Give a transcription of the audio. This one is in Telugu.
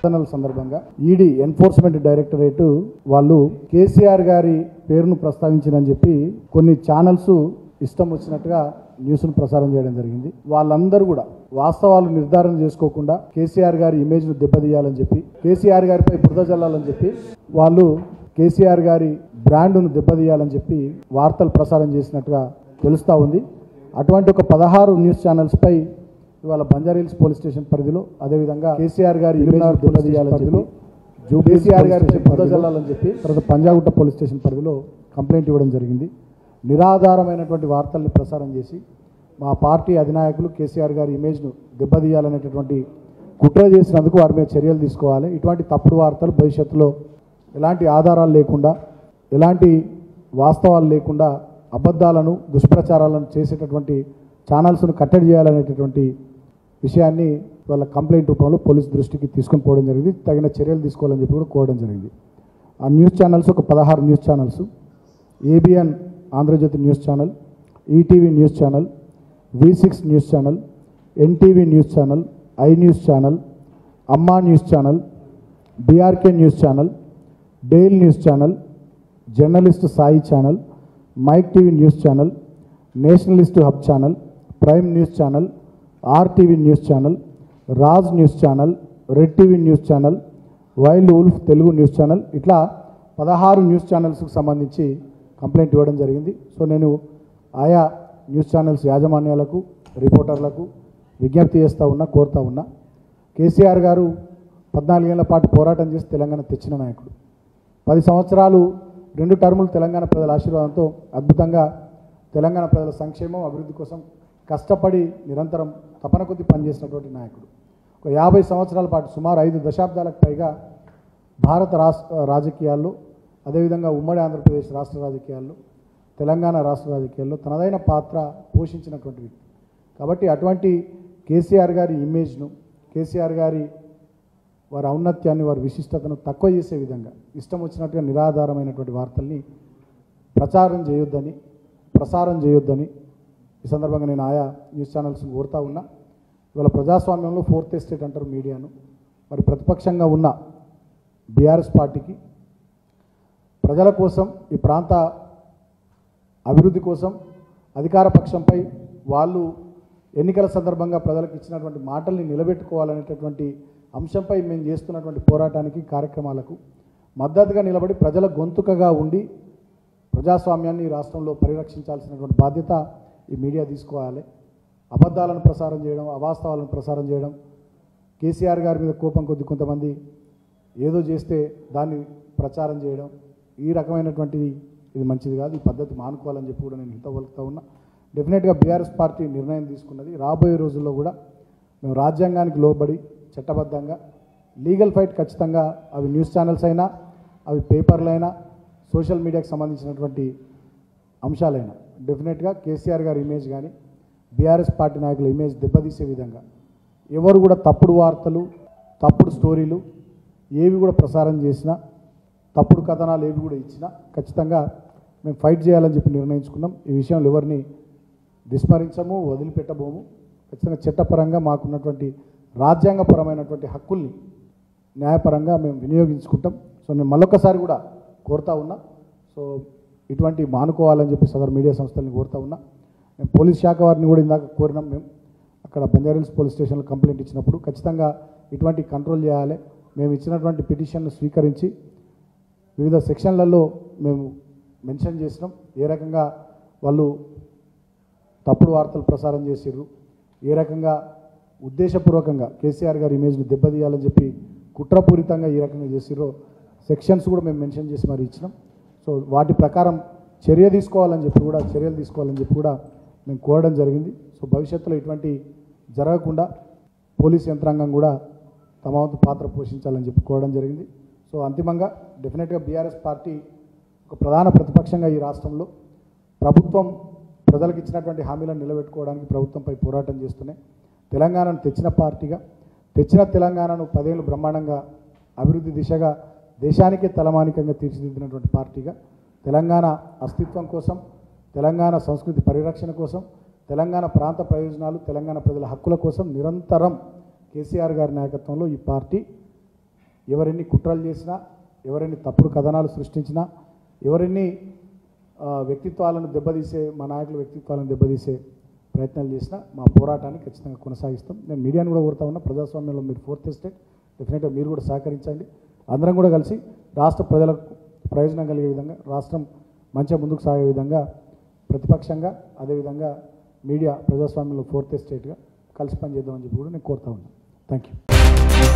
ఛానల్ సందర్భంగా ఈడీ ఎన్ఫోర్స్మెంట్ డైరెక్టరేట్ వాళ్ళు కేసీఆర్ గారి పేరును ప్రస్తావించినని చెప్పి కొన్ని ఛానల్స్ ఇష్టం వచ్చినట్టుగా న్యూస్ను ప్రసారం చేయడం జరిగింది వాళ్ళందరూ కూడా వాస్తవాలు నిర్ధారణ చేసుకోకుండా కేసీఆర్ గారి ఇమేజ్ను దెబ్బతీయాలని చెప్పి కేసీఆర్ గారిపై బురద జల్లాలని చెప్పి వాళ్ళు కేసీఆర్ గారి బ్రాండ్ను దెబ్బతీయాలని చెప్పి వార్తలు ప్రసారం చేసినట్టుగా తెలుస్తూ ఉంది అటువంటి ఒక పదహారు న్యూస్ ఛానల్స్పై ఇవాళ బంజారీల్స్ పోలీస్ స్టేషన్ పరిధిలో అదేవిధంగా కేసీఆర్ గారి ఇమేజ్ దెబ్బతీయాలని చెప్పి కేసీఆర్ గారి బురద జల్లాలని చెప్పి తర్వాత పంజాగుట్ట పోలీస్ స్టేషన్ పరిధిలో కంప్లైంట్ ఇవ్వడం జరిగింది నిరాధారమైనటువంటి వార్తల్ని ప్రసారం చేసి మా పార్టీ అధినాయకులు కేసీఆర్ గారి ఇమేజ్ను దెబ్బతీయాలనేటటువంటి కుట్ర చేసినందుకు వారి మీద చర్యలు తీసుకోవాలి ఇటువంటి తప్పుడు వార్తలు భవిష్యత్తులో ఎలాంటి ఆధారాలు లేకుండా ఎలాంటి వాస్తవాలు లేకుండా అబద్ధాలను దుష్ప్రచారాలను చేసేటటువంటి ఛానల్స్ను కట్టడి చేయాలనేటటువంటి విషయాన్ని వాళ్ళ కంప్లైంట్ రూపంలో పోలీస్ దృష్టికి తీసుకొని పోవడం జరిగింది తగిన చర్యలు తీసుకోవాలని చెప్పి కూడా కోరడం జరిగింది ఆ న్యూస్ ఛానల్స్ ఒక పదహారు news channels ABN Andhrajyothy news channel ETV news channel V six news channel NTV news channel I news channel అమ్మా news channel BRK news channel dial news channel journalist Sai channel mic TV news channel nationalist hub channel prime news channel RTV news channel Raj news channel red TV news channel wild wolf Telugu news channel ఇట్లా పదహారు న్యూస్ ఛానల్స్కి సంబంధించి కంప్లైంట్ ఇవ్వడం జరిగింది సో నేను ఆయా న్యూస్ ఛానల్స్ యాజమాన్యాలకు రిపోర్టర్లకు విజ్ఞప్తి చేస్తూ ఉన్నా కోరుతా ఉన్నా కేసీఆర్ గారు పద్నాలుగేళ్ల పాటు పోరాటం చేసి తెలంగాణ తెచ్చిన నాయకుడు పది సంవత్సరాలు రెండు టర్ములు తెలంగాణ ప్రజల ఆశీర్వాదంతో అద్భుతంగా తెలంగాణ ప్రజల సంక్షేమం అభివృద్ధి కోసం కష్టపడి నిరంతరం తపన కొద్ది పనిచేసినటువంటి నాయకుడు ఒక యాభై సంవత్సరాల పాటు సుమారు ఐదు దశాబ్దాలకు పైగా భారత రాష్ట్ర రాజకీయాల్లో అదేవిధంగా ఉమ్మడి ఆంధ్రప్రదేశ్ రాష్ట్ర రాజకీయాల్లో తెలంగాణ రాష్ట్ర రాజకీయాల్లో తనదైన పాత్ర పోషించినటువంటి వ్యక్తి కాబట్టి అటువంటి కేసీఆర్ గారి ఇమేజ్ను కేసీఆర్ గారి వారి ఔన్నత్యాన్ని వారి విశిష్టతను తక్కువ చేసే విధంగా ఇష్టం వచ్చినట్టుగా నిరాధారమైనటువంటి వార్తల్ని ప్రచారం చేయొద్దని ప్రసారం చేయొద్దని ఈ సందర్భంగా నేను ఆయా న్యూస్ ఛానల్స్ని కోరుతా ఉన్నా ఇవాళ ప్రజాస్వామ్యంలో ఫోర్త్ ఎస్టేట్ అంటారు మీడియాను మరి ప్రతిపక్షంగా ఉన్న బీఆర్ఎస్ పార్టీకి ప్రజల కోసం ఈ ప్రాంత అభివృద్ధి కోసం అధికార పక్షంపై వాళ్ళు ఎన్నికల సందర్భంగా ప్రజలకు ఇచ్చినటువంటి మాటల్ని నిలబెట్టుకోవాలనేటటువంటి అంశంపై మేము చేస్తున్నటువంటి పోరాటానికి కార్యక్రమాలకు మద్దతుగా నిలబడి ప్రజల గొంతుకగా ఉండి ప్రజాస్వామ్యాన్ని ఈ రాష్ట్రంలో పరిరక్షించాల్సినటువంటి బాధ్యత ఈ మీడియా తీసుకోవాలి అబద్ధాలను ప్రసారం చేయడం అవాస్తవాలను ప్రసారం చేయడం కేసీఆర్ గారి మీద కోపం కొద్ది కొంతమంది ఏదో చేస్తే దాన్ని ప్రచారం చేయడం ఈ రకమైనటువంటిది ఇది మంచిది కాదు ఈ పద్ధతి మానుకోవాలని చెప్పి కూడా నేను హితవలుకుతా ఉన్నా డెఫినెట్గా బీఆర్ఎస్ పార్టీ నిర్ణయం తీసుకున్నది రాబోయే రోజుల్లో కూడా మేము రాజ్యాంగానికి లోబడి చట్టబద్ధంగా లీగల్ ఫైట్ ఖచ్చితంగా అవి న్యూస్ ఛానల్స్ అయినా అవి పేపర్లైనా సోషల్ మీడియాకి సంబంధించినటువంటి అంశాలైనా డెఫినెట్గా కేసీఆర్ గారి ఇమేజ్ కానీ బీఆర్ఎస్ పార్టీ నాయకుల ఇమేజ్ దెబ్బతీసే విధంగా ఎవరు కూడా తప్పుడు వార్తలు తప్పుడు స్టోరీలు ఏవి కూడా ప్రసారం చేసినా తప్పుడు కథనాలు ఏవి కూడా ఇచ్చినా ఖచ్చితంగా మేము ఫైట్ చేయాలని చెప్పి నిర్ణయించుకున్నాం ఈ విషయంలో ఎవరిని విస్మరించము వదిలిపెట్టబోము ఖచ్చితంగా చట్టపరంగా మాకున్నటువంటి రాజ్యాంగపరమైనటువంటి హక్కుల్ని న్యాయపరంగా మేము వినియోగించుకుంటాం సో నేను మళ్ళొకసారి కూడా కోరుతా ఉన్నా సో ఇటువంటి మానుకోవాలని చెప్పి సదరు మీడియా సంస్థల్ని కోరుతా ఉన్నా మేము పోలీస్ శాఖ వారిని కూడా ఇందాక కోరినాం మేము అక్కడ బంజారీల్స్ పోలీస్ స్టేషన్లో కంప్లైంట్ ఇచ్చినప్పుడు ఖచ్చితంగా ఇటువంటి కంట్రోల్ చేయాలి మేము ఇచ్చినటువంటి పిటిషన్ను స్వీకరించి వివిధ సెక్షన్లలో మేము మెన్షన్ చేసినాం ఏ రకంగా వాళ్ళు తప్పుడు వార్తలు ప్రసారం చేసిర్రు ఏ రకంగా ఉద్దేశపూర్వకంగా కేసీఆర్ గారి ఇమేజ్ని దెబ్బతీయాలని చెప్పి కుట్రపూరితంగా ఈ రకంగా చేసిర్రో సెక్షన్స్ కూడా మేము మెన్షన్ చేసి మరి ఇచ్చినాం సో వాటి ప్రకారం చర్య తీసుకోవాలని చెప్పి కూడా చర్యలు తీసుకోవాలని చెప్పి కూడా మేము కోరడం జరిగింది సో భవిష్యత్తులో ఇటువంటి జరగకుండా పోలీస్ యంత్రాంగం కూడా తమ వంతు పాత్ర పోషించాలని చెప్పి కోరడం జరిగింది సో అంతిమంగా డెఫినెట్గా బీఆర్ఎస్ పార్టీ ఒక ప్రధాన ప్రతిపక్షంగా ఈ రాష్ట్రంలో ప్రభుత్వం ప్రజలకు ఇచ్చినటువంటి హామీలను నిలబెట్టుకోవడానికి ప్రభుత్వంపై పోరాటం చేస్తూనే తెలంగాణను తెచ్చిన పార్టీగా తెచ్చిన తెలంగాణను పదేళ్ళు బ్రహ్మాండంగా అభివృద్ధి దిశగా దేశానికే తలమానికంగా తీర్చిదిద్దినటువంటి పార్టీగా తెలంగాణ అస్తిత్వం కోసం తెలంగాణ సంస్కృతి పరిరక్షణ కోసం తెలంగాణ ప్రాంత ప్రయోజనాలు తెలంగాణ ప్రజల హక్కుల కోసం నిరంతరం కేసీఆర్ గారి నాయకత్వంలో ఈ పార్టీ ఎవరెన్ని కుట్రలు చేసినా ఎవరెన్ని తప్పుడు కథనాలు సృష్టించినా ఎవరెన్ని ఆ, వ్యక్తిత్వాలను దెబ్బతీసే మా నాయకుల వ్యక్తిత్వాలను దెబ్బతీసే ప్రయత్నాలు చేసినా మా పోరాటాన్ని ఖచ్చితంగా కొనసాగిస్తాం నేను మీడియాను కూడా కోరుతా ఉన్నా ప్రజాస్వామ్యంలో మీరు ఫోర్త్ ఎస్టేట్ డెఫినెట్గా మీరు కూడా సహకరించండి అందరం కూడా కలిసి రాష్ట్ర ప్రజలకు ప్రయోజనం కలిగే విధంగా రాష్ట్రం మంచిగా ముందుకు సాగే విధంగా ప్రతిపక్షంగా అదేవిధంగా మీడియా ప్రజాస్వామ్యంలో ఫోర్త్ ఎస్టేట్గా కలిసి పనిచేద్దామని చెప్పి కూడా నేను కోరుతా ఉన్నాను థ్యాంక్ యూ